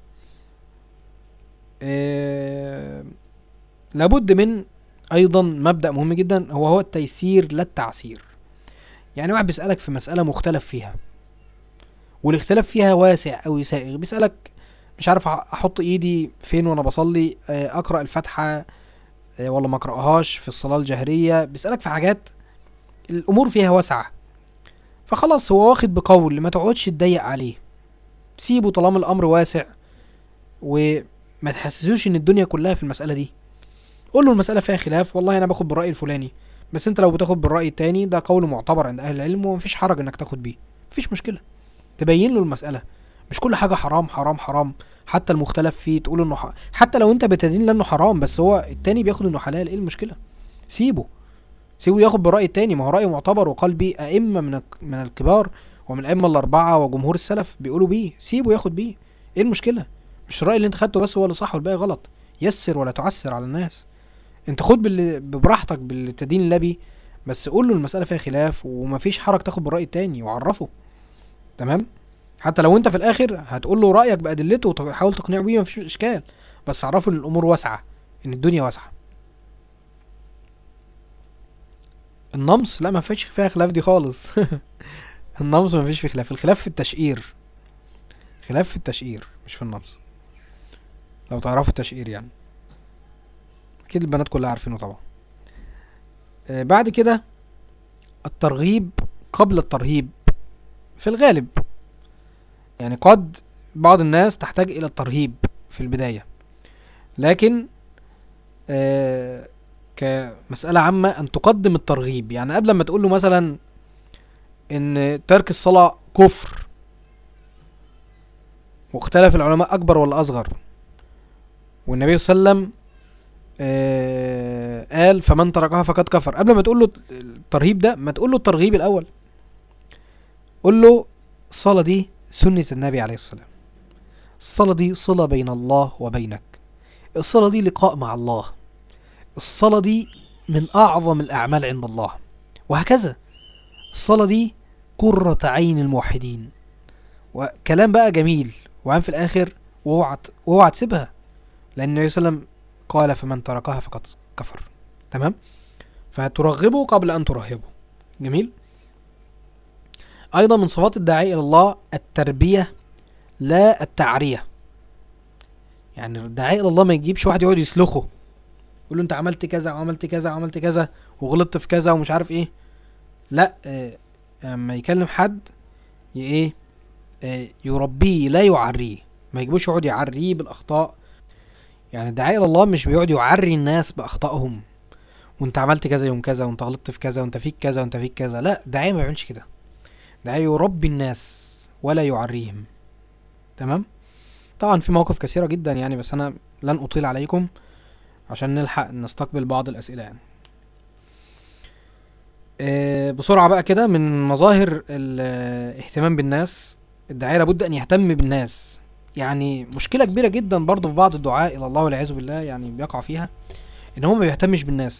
S4: آه، لابد من ايضا مبدأ مهم جدا هو هو التيسير لا التعسير يعني واحد بيسألك في مسألة مختلف فيها والاختلاف فيها واسع او سائغ بيسألك مش عارف احط ايدي فين وانا بصلي آه، اقرأ الفاتحة آه، ولا ما اقرأهاش في الصلاة الجهرية بيسألك في حاجات الامور فيها واسعة فخلاص هو واخد بقول ما تقعدش تضيق عليه سيبه طالما الامر واسع وما تحسسوش ان الدنيا كلها في المسألة دي قول له المسألة فيها خلاف والله انا باخد بالرأي الفلاني بس انت لو بتاخد بالرأي التاني ده قول معتبر عند اهل العلم ومفيش حرج انك تاخد بيه مفيش مشكلة تبين له المسألة مش كل حاجة حرام حرام حرام حتى المختلف فيه تقول انه ح... حتى لو انت بتدين لانه حرام بس هو التاني بياخد انه حلال ايه المشكلة سيبه سيبه ياخد بالرأي التاني ما هو رأيه معتبر وقال بيه ائمة من الك- من الكبار ومن الائمة الاربعة وجمهور السلف بيقولوا بيه سيبه ياخد بيه ايه المشكلة مش الرأي اللي انت خدته بس هو اللي صح والباقي غلط يسر ولا تعسر على الناس انت خد باللي براحتك باللي تدين الله بيه بس قول له المسألة فيها خلاف ومفيش حرج تاخد بالرأي التاني وعرفه تمام حتى لو انت في الاخر هتقول له رأيك بأدلته وتحاول تقنعه بيه مفيش اشكال بس عرفه ان الامور واسعة ان الدنيا واسعة النمص لا ما فيش فيها خلاف دي خالص النمص ما فيش فيه خلاف الخلاف في التشقير خلاف في التشقير مش في النمص لو تعرفوا التشقير يعني اكيد البنات كلها عارفينه طبعا آه، بعد كده الترغيب قبل الترهيب في الغالب يعني قد بعض الناس تحتاج الى الترهيب في البداية لكن آه، كمسألة عامة ان تقدم الترغيب يعني قبل ما تقول له مثلا ان ترك الصلاة كفر واختلف العلماء اكبر ولا اصغر والنبي صلى الله عليه وسلم آه، قال فمن تركها فقد كفر قبل ما تقول له الترهيب ده ما تقول له الترغيب الاول قول له الصلاة دي سنة النبي عليه السلام الصلاة دي صلة بين الله وبينك الصلاة دي لقاء مع الله الصلاة دي من أعظم الأعمال عند الله وهكذا الصلاة دي قرة عين الموحدين وكلام بقى جميل وعن في الآخر واوعى واوعى تسيبها لأن النبي صلى الله عليه وسلم قال فمن تركها فقد كفر تمام فترغبه قبل أن ترهبه جميل أيضا من صفات الداعي إلى الله التربية لا التعرية يعني الداعي إلى الله ما يجيبش واحد يقعد يسلخه يقول له انت عملت كذا وعملت كذا وعملت كذا وغلطت في كذا ومش عارف ايه لا آه، اما يكلم حد ي- ايه آه، يربيه لا يعريه ما يجيبوش يقعد يعريه بالاخطاء يعني الداعي الى الله مش بيقعد يعري الناس باخطائهم وانت عملت كذا يوم كذا وانت غلطت في كذا وانت فيك كذا وانت فيك كذا لا داعي ما بيعملش كده داعي يربي الناس ولا يعريهم تمام طبعا في مواقف كثيرة جدا يعني بس انا لن اطيل عليكم عشان نلحق نستقبل بعض الاسئلة يعني آه، بسرعة بقى كده من مظاهر الاهتمام بالناس الداعية لابد ان يهتم بالناس يعني مشكلة كبيرة جدا برضو في بعض الدعاء الى الله والعياذ بالله يعني بيقع فيها ان هو ما بيهتمش بالناس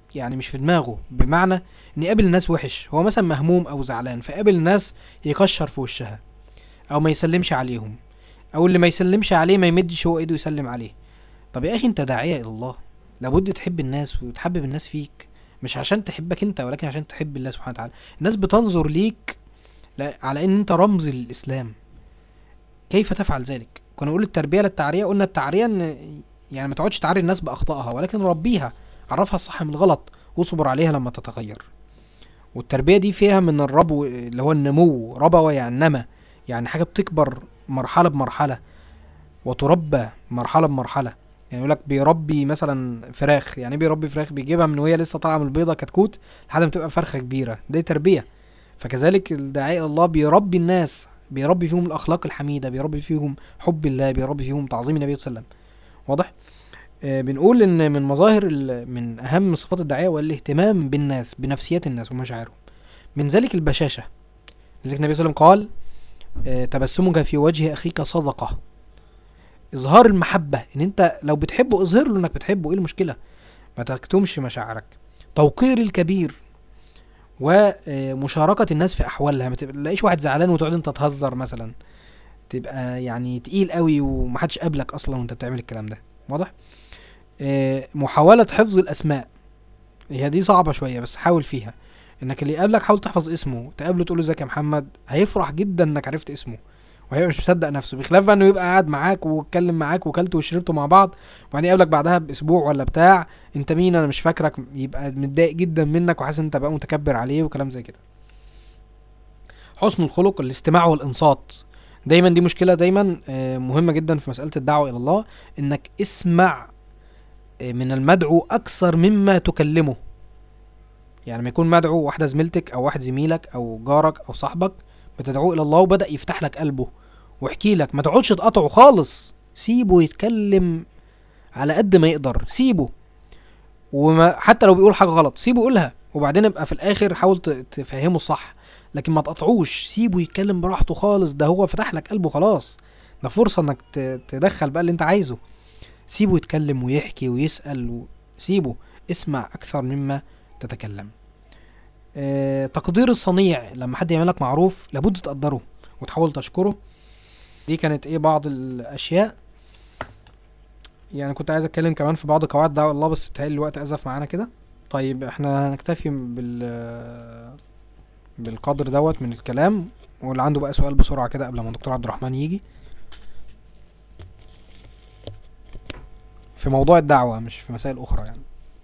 S4: يعني مش في دماغه بمعنى ان يقابل الناس وحش هو مثلا مهموم او زعلان فقابل الناس يكشر في وشها او ما يسلمش عليهم او اللي ما يسلمش عليه ما يمدش هو ايده يسلم عليه طب يا اخي انت داعية الى الله لابد تحب الناس وتحبب الناس فيك مش عشان تحبك انت ولكن عشان تحب الله سبحانه وتعالى الناس بتنظر ليك لا- على ان انت رمز للاسلام كيف تفعل ذلك كنا نقول التربية للتعرية قلنا التعرية ان يعني ما تقعدش تعري الناس باخطائها ولكن ربيها عرفها الصح من الغلط واصبر عليها لما تتغير والتربية دي فيها من الربو اللي هو النمو ربوة يعني نما يعني حاجة بتكبر مرحلة بمرحلة وتربى مرحلة بمرحلة يعني يقول لك بيربي مثلا فراخ يعني ايه بيربي فراخ بيجيبها من وهي لسه طالعه من البيضه كتكوت لحد ما تبقى فرخه كبيره دي تربيه فكذلك الداعية إلى الله بيربي الناس بيربي فيهم الأخلاق الحميدة بيربي فيهم حب الله بيربي فيهم تعظيم النبي صلى الله عليه وسلم واضح آه، بنقول ان من مظاهر ال- من اهم صفات الداعية والاهتمام بالناس بنفسيات الناس ومشاعرهم من ذلك البشاشة لذلك النبي صلى الله عليه وسلم قال آه، تبسمك في وجه اخيك صدقة اظهار المحبة ان انت لو بتحبه اظهر له انك بتحبه ايه المشكلة ما تكتمش مشاعرك توقير الكبير ومشاركة الناس في احوالها ما تلاقيش واحد زعلان وتقعد انت تهزر مثلا تبقى يعني تقيل قوي ومحدش قابلك اصلا وانت بتعمل الكلام ده واضح آه، محاولة حفظ الاسماء هي دي صعبة شوية بس حاول فيها انك اللي يقابلك حاول تحفظ اسمه تقابله تقول له ازيك يا محمد هيفرح جدا انك عرفت اسمه وهيبقى مش مصدق نفسه بخلاف بقى انه يبقى قاعد معاك واتكلم معاك وكلتوا وشربتوا مع بعض وبعدين يقابلك بعدها باسبوع ولا بتاع انت مين انا مش فاكرك يبقى متضايق جدا منك وحاسس ان انت بقى متكبر عليه وكلام زي كده حسن الخلق الاستماع والانصات دايما دي مشكلة دايما آه، مهمة جدا في مسألة الدعوة الى الله انك اسمع آه، من المدعو اكثر مما تكلمه يعني ما يكون مدعو واحدة زميلتك او واحد زميلك او جارك او صاحبك بتدعوه الى الله وبدأ يفتح لك قلبه واحكي لك ما تقعدش تقطعه خالص سيبه يتكلم على قد ما يقدر سيبه وما حتى لو بيقول حاجة غلط سيبه يقولها وبعدين ابقى في الاخر حاول ت- تفهمه الصح لكن ما تقطعوش سيبه يتكلم براحته خالص ده هو فتح لك قلبه خلاص ده فرصة انك ت- تدخل بقى اللي انت عايزه سيبه يتكلم ويحكي ويسأل و... سيبه اسمع اكثر مما تتكلم آه، تقدير الصنيع لما حد يعمل لك معروف لابد تقدره وتحاول تشكره دي كانت ايه بعض الاشياء يعني كنت عايز اتكلم كمان في بعض قواعد دعوة الله بس تهيألي الوقت ازف معانا كده طيب احنا هنكتفي بال بالقدر دوت من الكلام واللي عنده بقى سؤال بسرعة كده قبل ما الدكتور عبد الرحمن يجي في موضوع الدعوة مش في مسائل اخرى يعني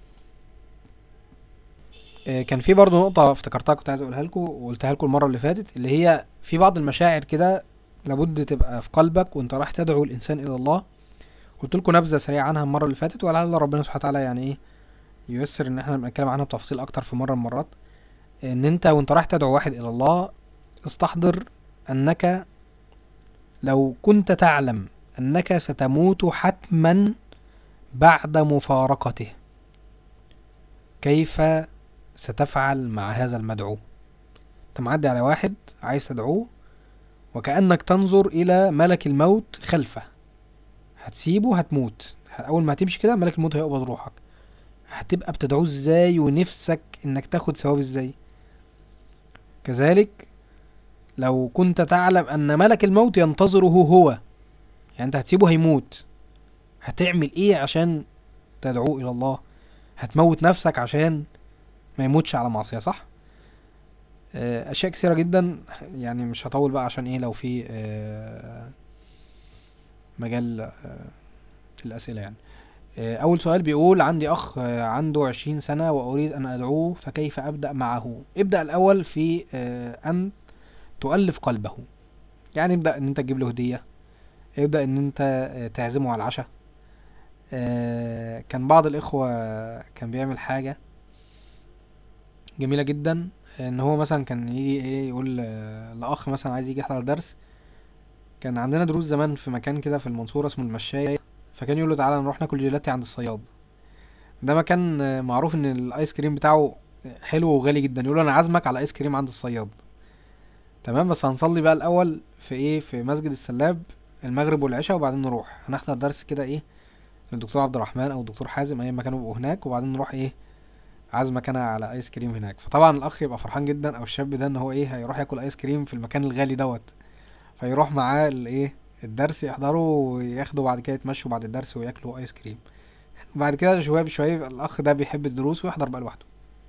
S4: آه، كان في برضه نقطة افتكرتها كنت عايز اقولها لكم وقلتها لكم المرة اللي فاتت اللي هي في بعض المشاعر كده لابد تبقى في قلبك وانت رايح تدعو الانسان الى الله قلت لكم نبذة سريعة عنها المرة اللي فاتت ولعل ربنا سبحانه وتعالى يعني ايه ييسر ان احنا نتكلم عنها بتفصيل اكتر في مرة من المرات ان انت وانت رايح تدعو واحد الى الله استحضر انك لو كنت تعلم انك ستموت حتما بعد مفارقته كيف ستفعل مع هذا المدعو انت معدي على واحد عايز تدعوه وكأنك تنظر الى ملك الموت خلفه هتسيبه هتموت اول ما هتمشي كده ملك الموت هيقبض روحك هتبقى بتدعوه ازاي ونفسك انك تاخد ثواب ازاي كذلك لو كنت تعلم ان ملك الموت ينتظره هو يعني انت هتسيبه هيموت هتعمل ايه عشان تدعوه الى الله هتموت نفسك عشان ما يموتش على معصية صح آه، اشياء كثيرة جدا يعني مش هطول بقى عشان ايه لو في آه، مجال آه، في الاسئلة يعني آه، اول سؤال بيقول عندي اخ آه، عنده عشرين سنة واريد ان ادعوه فكيف ابدأ معه ابدأ الاول في آه، ان تؤلف قلبه يعني ابدأ ان انت تجيب له هدية ابدأ ان انت آه، تعزمه على العشاء آه، كان بعض الاخوة كان بيعمل حاجة جميلة جدا ان هو مثلا كان يجي ايه يقول آه، لاخ مثلا عايز يجي يحضر درس كان عندنا دروس زمان في مكان كده في المنصورة اسمه المشاية فكان يقول له تعالى نروح ناكل جيلاتي عند الصياد ده مكان آه، معروف ان الايس كريم بتاعه حلو وغالي جدا يقول له انا عازمك على ايس كريم عند الصياد تمام بس هنصلي بقى الاول في ايه في مسجد السلاب المغرب والعشاء وبعدين نروح هنحضر درس كده ايه للدكتور عبد الرحمن او الدكتور حازم اي ما كانوا يبقوا هناك وبعدين نروح ايه عازمك انا على ايس كريم هناك فطبعا الاخ يبقى فرحان جدا او الشاب ده ان هو ايه هيروح ياكل ايس كريم في المكان الغالي دوت فيروح معاه الايه الدرس يحضره وياخده بعد كده يتمشوا بعد الدرس وياكلوا ايس كريم بعد كده شويه بشويه الاخ ده بيحب الدروس ويحضر بقى لوحده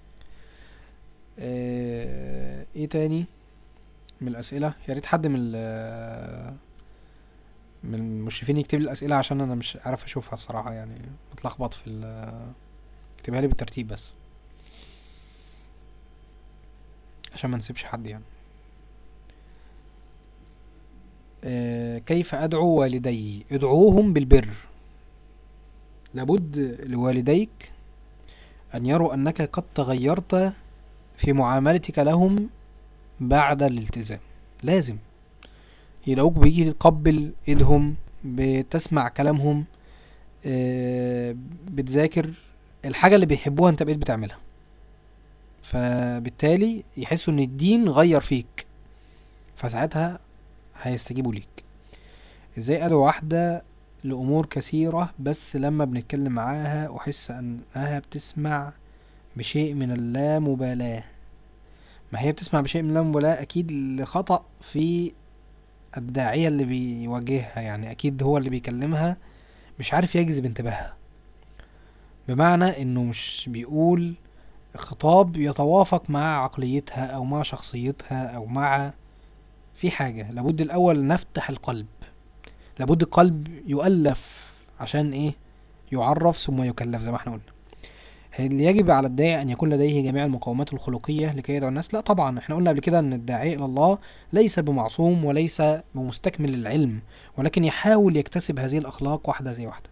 S4: آه، ايه تاني من الاسئله يا ريت حد من ال- من المشرفين يكتب لي الاسئله عشان انا مش عارف اشوفها الصراحه يعني متلخبط في ال- اكتبها لي بالترتيب بس عشان ما نسيبش حد يعني آه، كيف ادعو والدي ادعوهم بالبر لابد لوالديك ان يروا انك قد تغيرت في معاملتك لهم بعد الالتزام لازم يلاقوك بيجي تقبل ايدهم بتسمع كلامهم آه، بتذاكر الحاجة اللي بيحبوها انت بقيت بتعملها فبالتالي يحسوا ان الدين غير فيك فساعتها هيستجيبوا ليك ازاي ادعو واحدة لامور كثيرة بس لما بنتكلم معاها احس انها بتسمع بشيء من اللامبالاة ما هي بتسمع بشيء من اللامبالاة اكيد لخطأ في الداعية اللي بيواجهها يعني اكيد هو اللي بيكلمها مش عارف يجذب انتباهها بمعنى انه مش بيقول خطاب يتوافق مع عقليتها او مع شخصيتها او مع في حاجة لابد الاول نفتح القلب لابد القلب يؤلف عشان ايه يعرف ثم يكلف زي ما احنا قلنا هل يجب على الداعي ان يكون لديه جميع المقومات الخلقية لكي يدعو الناس لا طبعا احنا قلنا قبل كده ان الداعي الى الله ليس بمعصوم وليس بمستكمل العلم ولكن يحاول يكتسب هذه الاخلاق واحدة زي واحدة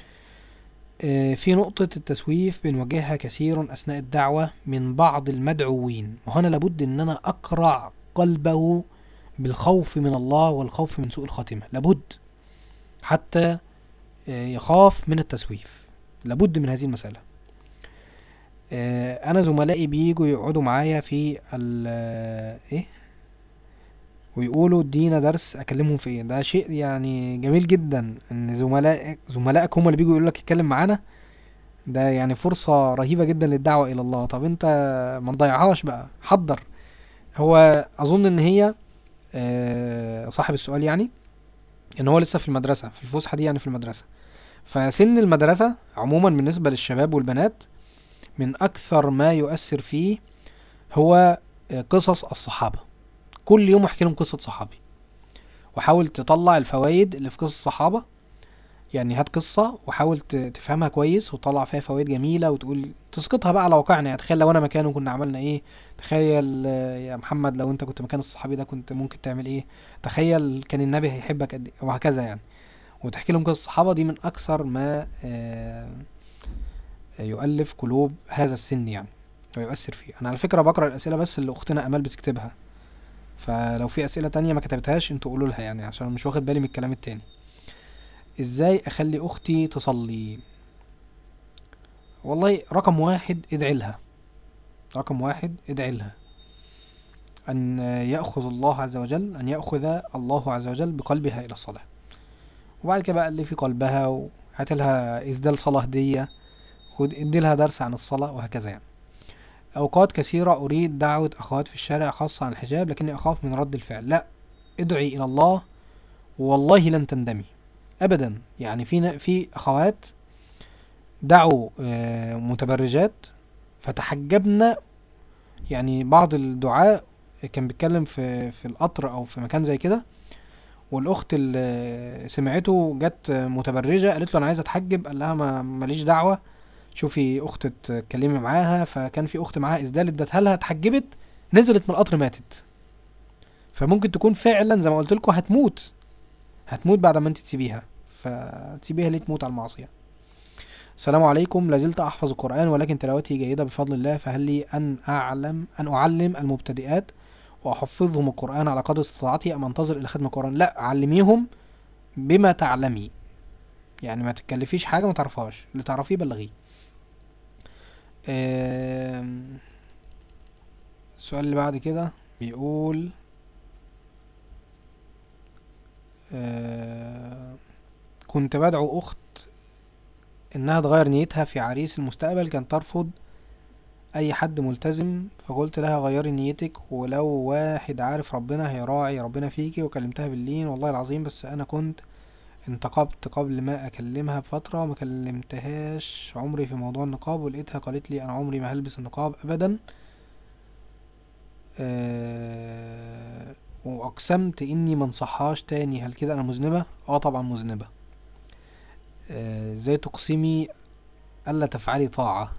S4: آه، في نقطة التسويف بنواجهها كثير أثناء الدعوة من بعض المدعوين وهنا لابد أن أنا أقرع قلبه بالخوف من الله والخوف من سوء الخاتمة لابد حتى آه، يخاف من التسويف لابد من هذه المسألة آه، أنا زملائي بيجوا يقعدوا معايا في ال إيه ويقولوا ادينا درس اكلمهم في ايه ده شيء يعني جميل جدا ان زملاء زملائك هم اللي بيجوا يقولوا لك اتكلم معانا ده يعني فرصة رهيبة جدا للدعوة الى الله طب انت ما تضيعهاش بقى حضر هو اظن ان هي آه، صاحب السؤال يعني ان هو لسه في المدرسة في الفسحة دي يعني في المدرسة فسن المدرسة عموما بالنسبة للشباب والبنات من اكثر ما يؤثر فيه هو آه، قصص الصحابة كل يوم احكي لهم قصة صحابي وحاول تطلع الفوائد اللي في قصة الصحابة يعني هات قصة وحاول ت- تفهمها كويس وتطلع فيها فوائد جميلة وتقول تسقطها بقى على واقعنا يعني تخيل لو انا مكانه كنا عملنا ايه تخيل آه، يا محمد لو انت كنت مكان الصحابي ده كنت ممكن تعمل ايه تخيل كان النبي هيحبك قد ايه وهكذا يعني وتحكي لهم قصة الصحابة دي من اكثر ما آه، يؤلف قلوب هذا السن يعني ويؤثر فيه انا على فكرة بقرأ الاسئلة بس اللي اختنا امال بتكتبها فلو في اسئله تانية ما كتبتهاش انتوا قولوا لها يعني عشان مش واخد بالي من الكلام التاني ازاي اخلي اختي تصلي والله رقم واحد ادعي لها رقم واحد ادعي لها ان ياخذ الله عز وجل ان ياخذ الله عز وجل بقلبها الى الصلاه وبعد كده بقى اللي في قلبها وهات لها اسدال صلاه هديه خد ادي لها درس عن الصلاه وهكذا يعني أوقات كثيرة أريد دعوة أخوات في الشارع خاصة عن الحجاب لكني أخاف من رد الفعل لا ادعي إلى الله والله لن تندمي أبدا يعني في ن- في أخوات دعوا آه، متبرجات فتحجبنا يعني بعض الدعاء كان بيتكلم في في القطر أو في مكان زي كده والأخت اللي سمعته جت متبرجة قالت له أنا عايزة أتحجب قال لها ما ماليش دعوة شوفي اخت تتكلمي معاها فكان في اخت معاها اسدال ادتها لها اتحجبت نزلت من القطر ماتت فممكن تكون فعلا زي ما قلت لكم هتموت هتموت بعد ما انت تسيبيها فتسيبيها ليه تموت على المعصيه السلام عليكم لازلت احفظ القران ولكن تلاوتي جيده بفضل الله فهل لي ان اعلم ان اعلم المبتدئات واحفظهم القران على قدر استطاعتي ام انتظر الى ختم القران لا علميهم بما تعلمي يعني ما تتكلفيش حاجه ما تعرفهاش اللي تعرفيه بلغيه آم، السؤال اللي بعد كده بيقول آه، كنت بدعو أخت إنها تغير نيتها في عريس المستقبل كان ترفض اي حد ملتزم فقلت لها غيري نيتك ولو واحد عارف ربنا هيراعي ربنا فيكي وكلمتها باللين والله العظيم بس انا كنت انتقبت قبل ما اكلمها بفترة وما كلمتهاش عمري في موضوع النقاب ولقيتها قالت لي انا عمري ما هلبس النقاب ابدا أه واقسمت اني منصحهاش تاني هل كده انا مذنبة اه طبعا مذنبة آه، ازاي تقسمي الا تفعلي طاعة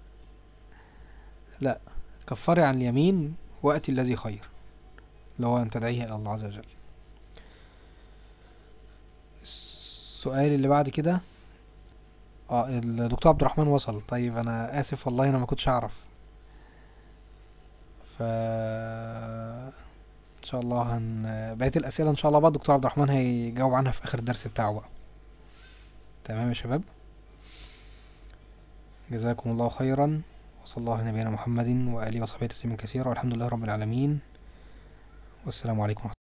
S4: لا كفري عن اليمين وأتي الذي خير اللي هو أن تدعيه إلى الله عز وجل السؤال اللي بعد كده اه الدكتور عبد الرحمن وصل طيب انا اسف والله انا ما كنتش اعرف ف ان شاء الله هن بقيه الاسئله ان شاء الله بقى الدكتور عبد الرحمن هيجاوب عنها في اخر الدرس بتاعه بقى تمام يا شباب جزاكم الله خيرا وصلى الله على نبينا محمد وآله وصحبه تسليما كثيرا والحمد لله رب العالمين والسلام عليكم ورحمة